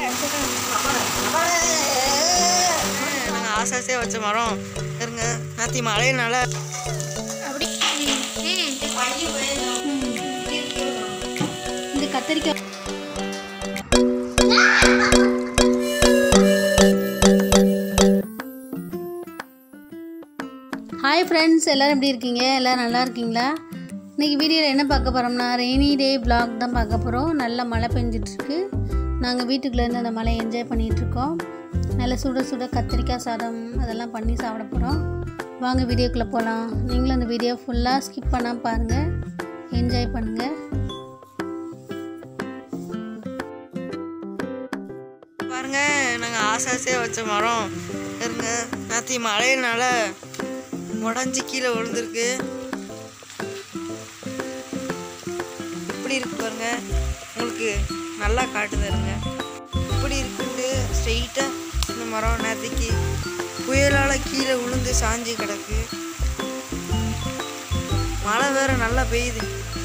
நாங்கள் ஆசை ஆசையாக வச்ச மரம் இருங்க நாத்தி மழையினால அப்படி இந்த கத்திரிக்காய் ஹாய் ஃப்ரெண்ட்ஸ் எல்லோரும் எப்படி இருக்கீங்க எல்லோரும் நல்லா இருக்கீங்களா இன்றைக்கி வீடியோவில் என்ன பார்க்க போகிறோம்னா ரெய்னி டே vlog தான் பார்க்க போகிறோம் நல்ல மழை பெஞ்சிட்ருக்கு நாங்கள் வீட்டுக்குள்ளேருந்து அந்த மழையை என்ஜாய் பண்ணிகிட்ருக்கோம் நல்ல சுட சுட கத்திரிக்காய் சாதம் அதெல்லாம் பண்ணி சாப்பிட போகிறோம் வாங்க வீடியோக்குள்ளே போகலாம் நீங்களும் அந்த வீடியோ ஃபுல்லாக ஸ்கிப் பண்ணாமல் பாருங்கள் என்ஜாய் பண்ணுங்கள் பாருங்க நாங்கள் ஆசை ஆசையாக வச்ச மரம் இருங்க நாத்தி மழையினால உடஞ்சி கீழே விழுந்திருக்கு இப்படி இருக்கு பாருங்க உங்களுக்கு நல்லா காட்டுது இருங்க இப்படி இருக்குன்ட்டு ஸ்ட்ரெயிட்டாக இந்த மரம் நேற்றுக்கு புயலால் கீழே விழுந்து சாஞ்சு கிடக்கு மழை வேற நல்லா பெய்யுது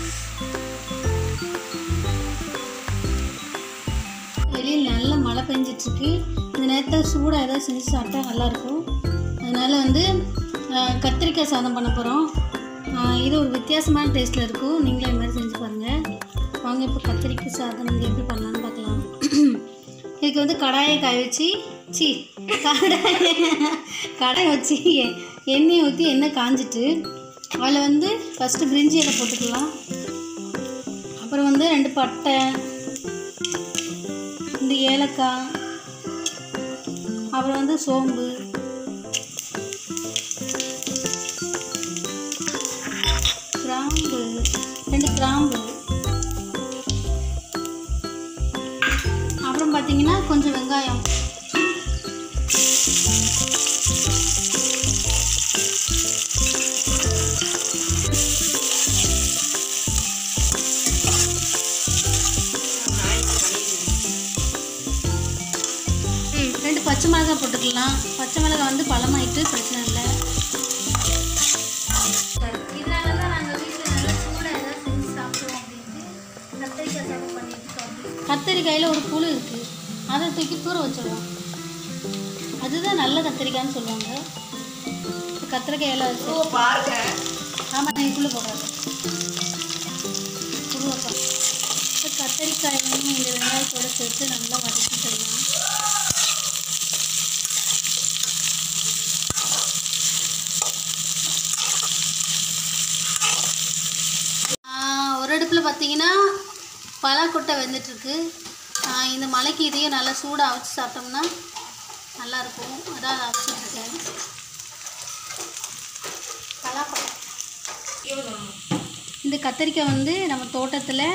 வெளியில் நல்ல மழை பெஞ்சிட்ருக்கு இந்த நேரத்தில் சூடாக ஏதாவது செஞ்சு சாப்பிட்டா நல்லாயிருக்கும் அதனால் வந்து ஆஹ், கத்திரிக்காய் சாதம் பண்ண போகிறோம் இது ஒரு வித்தியாசமான டேஸ்ட்டில் இருக்கும் நீங்களும் இது மாதிரி செஞ்சு பாருங்கள் வாங்க இப்போ கத்திரிக்காய் சாதம் இங்கே எப்படி பண்ணலான்னு பார்க்கலாம் இதுக்கு வந்து கடாயை காய வச்சு சி கடாயை கடாயை வச்சு எ- எண்ணெயை ஊற்றி எண்ணெய் காஞ்சிட்டு அதில் வந்து ஃபஸ்ட்டு பிரிஞ்சி இலை போட்டுக்கலாம் அப்புறம் வந்து ரெண்டு பட்டை இந்த ஏலக்காய் அப்புறம் வந்து சோம்பு கிராம்பு ரெண்டு கிராம்பு அப்புறம் பார்த்தீங்கன்னா கொஞ்சம் வெங்காயம் ம், ரெண்டு பச்சை மிளகாய் போட்டுக்கலாம் பச்சை மிளகாய் வந்து பழமாயிட்டு பிரச்சனை இல்லை இதனால தான் நாங்கள் வீட்டில் நல்லா சூடாக ஏதாவது செஞ்சு சாப்பிடுவோம் அப்படின்ட்டு கத்திரிக்காய் சாதம் பண்ணிட்டு கத்திரிக்காயில் ஒரு புழு இருக்குது அதை தூக்கி தூர வச்சிருவோம் அதுதான் நல்ல கத்திரிக்காய்னு சொல்லுவாங்க இப்போ கத்திரிக்காயில் வச்சு பாருங்க ஆமாம் நீங்கள் புழு போடாது புழுவப்பா இப்போ கத்திரிக்காயும் இந்த வெங்காயத்தோட சேர்த்து நல்லா வதக்கிக்கலாம் ஆஹ் ஒரு அடுப்பில் பார்த்தீங்கன்னா பலாக்கொட்டை வெந்துட்டுருக்கு ஆஹ் இந்த மலைக்கு இதையும் நல்லா சூடாக அவிச்சு சாப்பிட்டோம்னா நல்லாயிருக்கும் அதான் அதை அவிச்சிட்ருக்கேன் பலாக்கொட்டை இந்த கத்திரிக்காய் வந்து நம்ம தோட்டத்தில்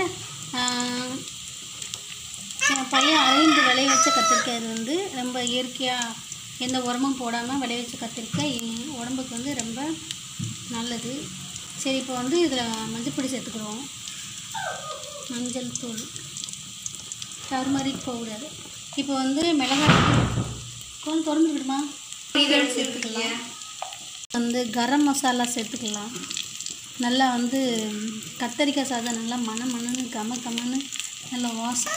என் பையன் அறிந்து விளைய வச்ச கத்திரிக்காய் இது வந்து ரொம்ப இயற்கையாக எந்த உரமும் போடாமல் விளைய வச்ச கத்திரிக்காய் என் உடம்புக்கு வந்து ரொம்ப நல்லது சரி இப்போ வந்து இதில் மஞ்சப்பொடி சேர்த்துக்குறோம் மஞ்சள் தூள் டர்மரிக் பவுடர் இப்போ வந்து மிளகாய் கொஞ்சம் திறந்து விடுமா இதோடு சேர்த்துக்கலாம் வந்து கரம் மசாலா சேர்த்துக்கலாம் நல்லா வந்து கத்தரிக்காய் சாதம் நல்லா மண மணன்னு கம கமன்னு நல்லா வாசம்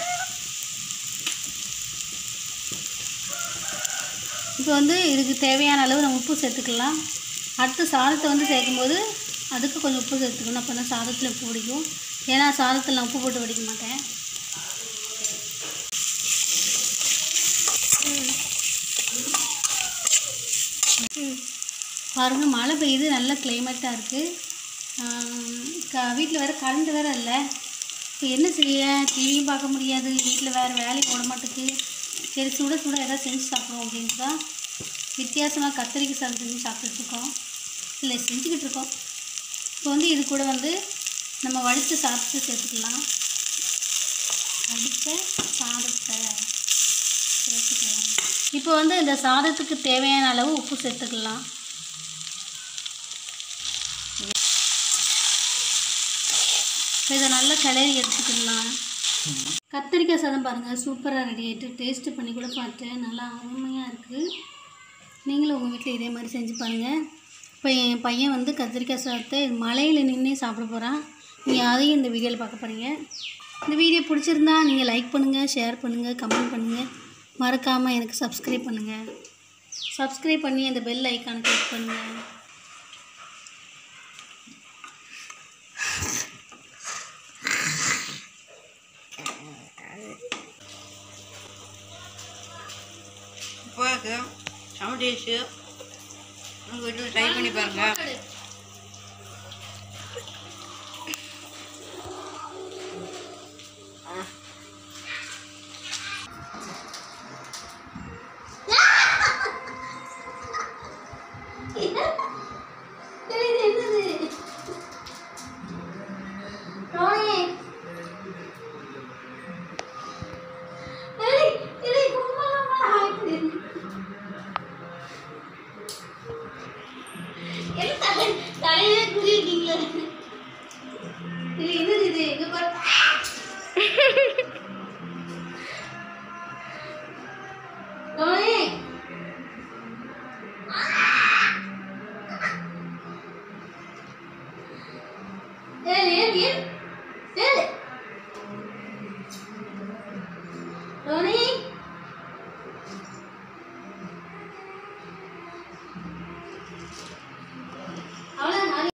இப்போ வந்து இதுக்கு தேவையான அளவு நம்ம உப்பு சேர்த்துக்கலாம் அடுத்து சாதத்தை வந்து சேர்க்கும்போது அதுக்கு கொஞ்சம் உப்பு சேர்த்துக்கணும் அப்போ தான் சாதத்தில் உப்பு பிடிக்கும் ஏன்னா சாதத்தில் நான் உப்பு போட்டு வடிக்க மாட்டேன் பாருங்க மழை பெய்யுது நல்ல கிளைமேட்டாக இருக்குது க வீட்டில் வேறு கரண்ட் வேறு இல்லை இப்போ என்ன செய்ய டிவியும் பார்க்க முடியாது வீட்டில் வேறு வேலைக்கு போட மாட்டேங்குது சரி சுட சுட ஏதாவது செஞ்சு சாப்பிடுவோம் அப்படின்ட்டு தான் வித்தியாசமாக கத்திரிக்காய் சாதம் செஞ்சு சாப்பிட்டுட்ருக்கோம் இல்லை செஞ்சுக்கிட்டு இருக்கோம் இப்போ வந்து இது கூட வந்து நம்ம வடித்த சாதத்தை சேர்த்துக்கலாம் வடித்த சாதத்தை சேர்த்துக்கலாம் இப்போ வந்து இந்த சாதத்துக்கு தேவையான அளவு உப்பு சேர்த்துக்கலாம் இப்போ இதை நல்லா கிளறி எடுத்துக்கலாம் கத்திரிக்காய் சாதம் பாருங்கள் சூப்பராக ரெடி ஆகிட்டு டேஸ்ட்டு பண்ணி கூட பார்த்தேன் நல்லா அருமையாக இருக்குது நீங்களும் உங்கள் வீட்டில் இதே மாதிரி செஞ்சு பாருங்கள் இப்போ என் பையன் வந்து கத்திரிக்காய் சாதத்தை மலையில் நின்று சாப்பிட போகிறான் நீங்கள் அதையும் இந்த வீடியோவில் பார்க்க போகிறீங்க இந்த வீடியோ பிடிச்சிருந்தா நீங்கள் லைக் பண்ணுங்கள் ஷேர் பண்ணுங்கள் கமெண்ட் பண்ணுங்கள் மறக்காமல் எனக்கு சப்ஸ்கிரைப் பண்ணுங்கள் சப்ஸ்கிரைப் பண்ணி அந்த பெல் ஐக்கானை கிளிக் பண்ணுங்கள் இப்போ செம டேஸ்ட்டு உங்கள் வீட்டில் ட்ரை பண்ணி பாருங்கள் தலையில குதிருக்கீங்களா இது என்னது இது எங்க பாரு டோனி ஏய் ஏன் ஏன்